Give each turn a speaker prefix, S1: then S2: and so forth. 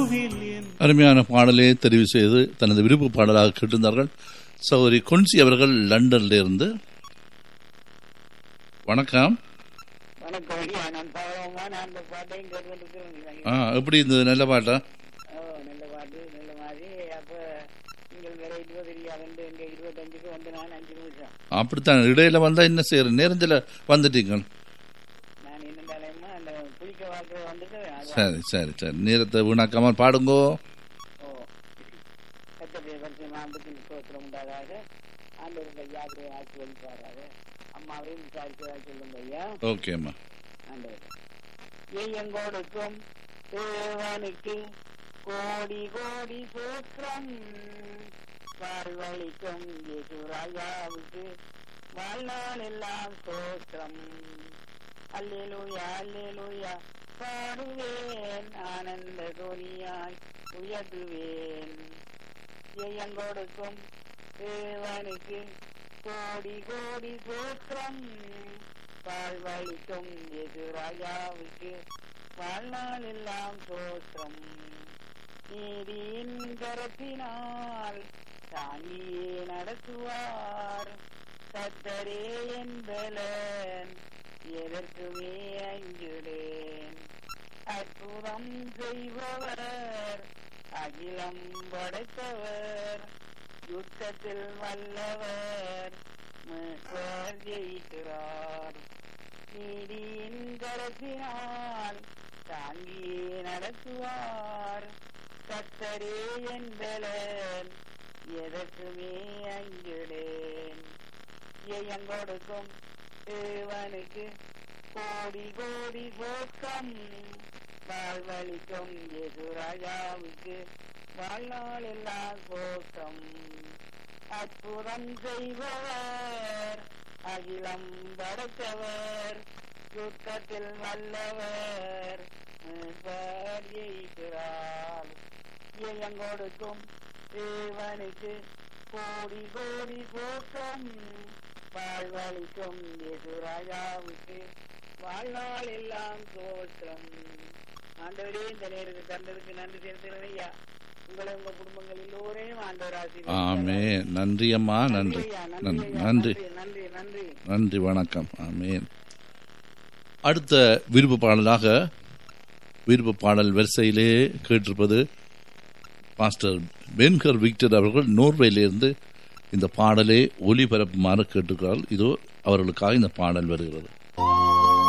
S1: கோவில் என்
S2: அருமையான பாடலை தெரிவு செய்து தனது விருப்பு பாடலாக கேட்டிருந்தார்கள் சௌரி கொன்சி அவர்கள் லண்டன்ல இருந்து வணக்கம்
S3: வணக்கம் ஐயா நான் பாவமா நான் அந்த பாட்டையும் கேட்டுருக்கிறேன்
S2: ஆ எப்படி இருந்தது நல்ல பாட்டா
S3: ஓ நல்ல பாட்டு நல்ல மாதிரி அப்ப நீங்கள் வேற இருபது இல்லையா வந்து இங்க இருபத்தஞ்சுக்கு வந்து நான் அஞ்சு நிமிஷம்
S2: அப்படித்தான் இடையில வந்தா என்ன செய்யற நேரத்தில் வந்துட்டீங்க
S3: நான் என்னண்டாலேமா அந்த குளிக்க வாக்குல வந்துட்டு அது-
S2: சரி சரி சரி நேரத்தை வீணாக்காம பாடுங்கோ
S3: ஓ கத்தடைய பரிசு மாம்புக்கு ஸ்தோத்திரம் உண்டாதாக ஆண்டவருடைய யாத்திரை ஆட்சி வழிபாராக அம்மாவையும் விசாரிக்கிறதா சொல்லுங்க ஐயா
S2: ஓகேம்மா
S3: ஆண்டவர் எங்கொடுக்கும் தேவனுக்கு கோடி கோடி சூத்திரம் வாழ்வழிக்கும் ராஜாவுக்கு வாழ்நாள் எல்லாம் சோத்திரம் அல்லேலூயா அல்லேலூயா பாடுவேன் ஆனந்த துணியாய் உயர்த்துவேன் ஜெயங்கொடுக்கும் தேவனுக்கு கோடி கோடி சூத்திரம் வாழ்வழிக்கும் எது ராஜாவுக்கு வாழ்நாள் எல்லாம் சோற்றம் நீதியின் கரத்தினால் தாங்கியே நடத்துவார் கத்தரே என்பலன் எதற்குமே அஞ்சுடேன் அற்புதம் செய்பவர் அகிலம் படைத்தவர் யுத்தத்தில் வல்லவர் மீட்பர் ஜெயிக்கிறார் நீதியின் கரத்தினால் தாங்கியே நடத்துவார் கத்தரே என்பலன் எதற்குமே அஞ்சுடேன் எங்கொடுக்கும் தேவனுக்கு கோடி கோடி சோக்கம் வாழ்வழிக்கும் எதுராஜாவுக்கு வாழ்நாள் எல்லாம் சோக்கம் அற்புதம் செய்பவர் அகிலம் படைத்தவர் யுத்தத்தில் வல்லவர் மீட்பர் ஜெயிக்கிறார் எங்கொடுக்கும் தேவனுக்கு கோடி கோடி சோக்கம் வாழ்வழிக்கும் எதுராஜாவுக்கு வாழ்நாள் எல்லாம் தோற்றம் ஆண்டவரே இந்த நேரத்துக்கு தந்ததுக்கு நன்றி செலுத்துகிறேன் ஐயா உங்களை உங்க குடும்பங்கள் எல்லோரையும் ஆண்டவர்
S2: ஆமே
S3: ஆசீர்வதிப்பாராக.
S2: நன்றி அம்மா நன்றி
S3: ஐயா,
S2: நன்றி
S3: ஐயா,
S2: நன்றி
S3: நன்றி நன்றி
S2: நன்றி வணக்கம் ஆமேன் அடுத்த விருப்ப பாடலாக விருப்ப பாடல் வரிசையிலே கேட்டிருப்பது பாஸ்டர் பென்கர் விக்டர் அவர்கள் நோர்வேலிருந்து இந்த பாடலை ஒளிபரப்புமாறு கேட்டுக்கிறார்கள் இதோ அவர்களுக்காக இந்த பாடல் வருகிறது